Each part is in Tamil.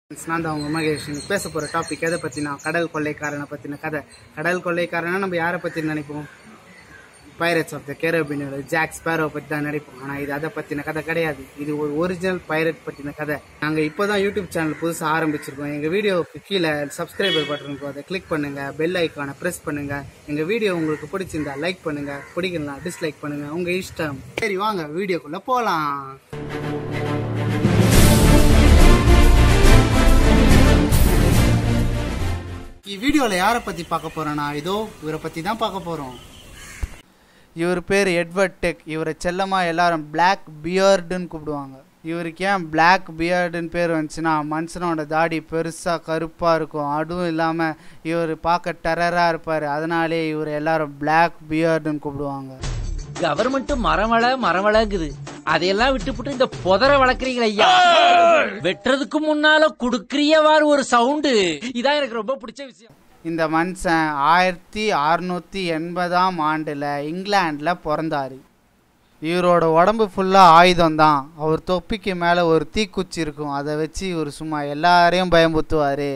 Friends, நான் தான் உங்க மகேஷ் இன்னைக்கு பேச போற டாபிக் எதை பத்தினா கடல் கொள்ளைக்காரனை பத்தின கதை கடல் கொள்ளைக்காரனா நம்ம யாரை பத்தி நினைப்போம் பைரட்ஸ் ஆஃப் த கேரபினோட ஜாக் ஸ்பேரோ பத்தி தான் நினைப்போம் ஆனா இது அதை பத்தின கதை கிடையாது இது ஒரு ஒரிஜினல் பைரட் பத்தின கதை நாங்க இப்போதான் யூடியூப் சேனல் புதுசா ஆரம்பிச்சிருக்கோம் எங்க வீடியோவுக்கு கீழே சப்ஸ்கிரைபர் பட்டன் இருக்கும் அதை கிளிக் பண்ணுங்க பெல் ஐக்கானை பிரஸ் பண்ணுங்க எங்க வீடியோ உங்களுக்கு பிடிச்சிருந்தா லைக் பண்ணுங்க பிடிக்கலாம் டிஸ்லைக் பண்ணுங்க உங்க இஷ்டம் சரி வாங்க வீடியோக்குள்ள போலாம் வீடியோவில் யாரை பற்றி பார்க்க போகிறோன்னா இதோ இவரை பற்றி தான் பார்க்க போகிறோம் இவர் பேர் எட்வர்ட் டெக் இவரை செல்லமாக எல்லாரும் பிளாக் பியர்டுன்னு கூப்பிடுவாங்க இவருக்கு ஏன் பிளாக் பியர்டுன்னு பேர் வந்துச்சுன்னா மனுஷனோட தாடி பெருசாக கருப்பாக இருக்கும் அதுவும் இல்லாமல் இவர் பார்க்க டெரராக இருப்பார் அதனாலே இவர் எல்லாரும் பிளாக் பியர்டுன்னு கூப்பிடுவாங்க கவர்மெண்ட் மரவள மரவளங்குது அதையெல்லாம் விட்டுப்புட்டு இந்த புதர வளர்க்குறீங்களா ஐயா வெட்டுறதுக்கு முன்னால குடுக்கறியவாறு ஒரு சவுண்டு இதான் எனக்கு ரொம்ப பிடிச்ச விஷயம் இந்த மனுஷன் ஆயிரத்தி அறுநூற்றி எண்பதாம் ஆண்டில் இங்கிலாண்டில் பிறந்தார் இவரோட உடம்பு ஃபுல்லாக ஆயுதம் தான் அவர் தொப்பிக்கு மேலே ஒரு தீக்குச்சி இருக்கும் அதை வச்சு இவர் சும்மா எல்லாரையும் பயமுறுத்துவார்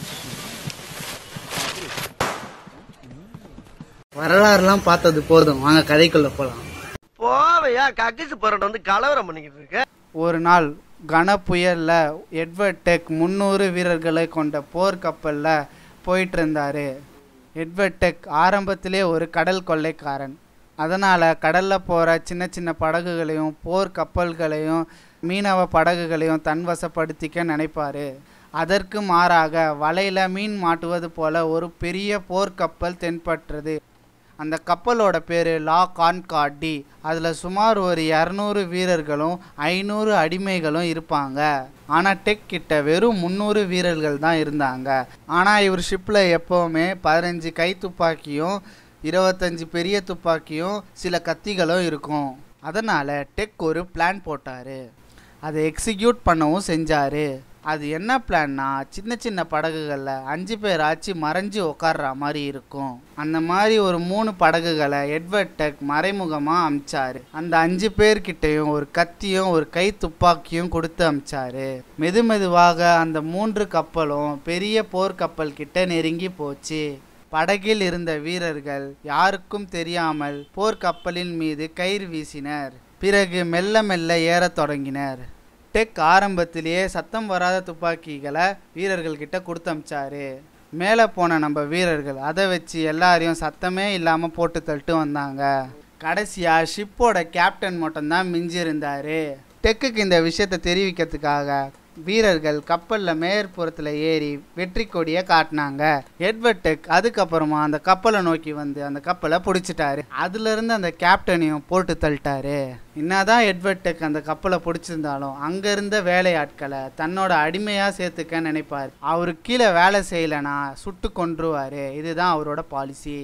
வரலாறுலாம் பார்த்தது போதும் வாங்க கதைக்குள்ள போகலாம் போவையா கக்கிசு போறட்ட வந்து கலவரம் பண்ணிக்கிட்டு இருக்க ஒரு நாள் கன புயல்ல எட்வர்ட் டெக் முந்நூறு வீரர்களை கொண்ட போர்க்கப்பலில் போயிட்டு இருந்தார் எட்வர்ட் டெக் ஆரம்பத்திலே ஒரு கடல் கொள்ளைக்காரன் அதனால் கடலில் போகிற சின்ன சின்ன படகுகளையும் போர் கப்பல்களையும் மீனவ படகுகளையும் தன்வசப்படுத்திக்க நினைப்பார் அதற்கு மாறாக வலையில் மீன் மாட்டுவது போல ஒரு பெரிய போர்க்கப்பல் தென்பட்டது அந்த கப்பலோட பேர் லா கான்கார்டி அதில் சுமார் ஒரு இரநூறு வீரர்களும் ஐநூறு அடிமைகளும் இருப்பாங்க ஆனால் டெக் கிட்ட வெறும் முந்நூறு வீரர்கள் தான் இருந்தாங்க ஆனால் இவர் ஷிப்பில் எப்போவுமே பதினஞ்சு கை துப்பாக்கியும் இருபத்தஞ்சு பெரிய துப்பாக்கியும் சில கத்திகளும் இருக்கும் அதனால் டெக் ஒரு பிளான் போட்டார் அதை எக்ஸிக்யூட் பண்ணவும் செஞ்சார் அது என்ன பிளான்னா சின்ன சின்ன படகுகளில் அஞ்சு பேர் ஆச்சு மறைஞ்சு உட்கார்ற மாதிரி இருக்கும் அந்த மாதிரி ஒரு மூணு படகுகளை எட்வர்ட் டெக் மறைமுகமாக அமிச்சாரு அந்த அஞ்சு பேர்கிட்டையும் ஒரு கத்தியும் ஒரு கை துப்பாக்கியும் கொடுத்து அமிச்சாரு மெது மெதுவாக அந்த மூன்று கப்பலும் பெரிய போர்க்கப்பல் கிட்ட நெருங்கி போச்சு படகில் இருந்த வீரர்கள் யாருக்கும் தெரியாமல் போர்க்கப்பலின் மீது கயிறு வீசினர் பிறகு மெல்ல மெல்ல ஏறத் தொடங்கினர் டெக் ஆரம்பத்திலேயே சத்தம் வராத துப்பாக்கிகளை வீரர்கள் கிட்ட கொடுத்து அமிச்சாரு மேலே போன நம்ம வீரர்கள் அதை வச்சு எல்லாரையும் சத்தமே இல்லாமல் போட்டு தள்ளிட்டு வந்தாங்க கடைசியாக ஷிப்போட கேப்டன் மட்டும்தான் மிஞ்சி இருந்தார் டெக்குக்கு இந்த விஷயத்தை தெரிவிக்கிறதுக்காக வீரர்கள் கப்பலில் மேற்புறத்தில் ஏறி வெற்றி கொடியை காட்டினாங்க எட்வர்ட் டெக் அதுக்கப்புறமா அந்த கப்பலை நோக்கி வந்து அந்த கப்பலை பிடிச்சிட்டாரு அதுலேருந்து அந்த கேப்டனையும் போட்டு தள்ளிட்டாரு என்னதான் எட்வர்ட் டெக் அந்த கப்பலை பிடிச்சிருந்தாலும் அங்கே இருந்த வேலையாட்களை தன்னோட அடிமையாக சேர்த்துக்க நினைப்பார் அவருக்கு கீழே வேலை செய்யலைன்னா சுட்டு கொன்றுவார் இதுதான் அவரோட பாலிசி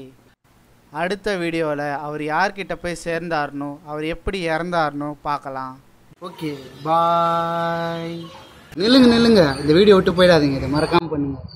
அடுத்த வீடியோவில் அவர் யார்கிட்ட போய் சேர்ந்தார்னோ அவர் எப்படி இறந்தார்னோ பார்க்கலாம் ஓகே பாய் நில்லுங்க நில்லுங்க இந்த வீடியோ விட்டு போயிடாதீங்க இதை மறக்காம பண்ணுங்க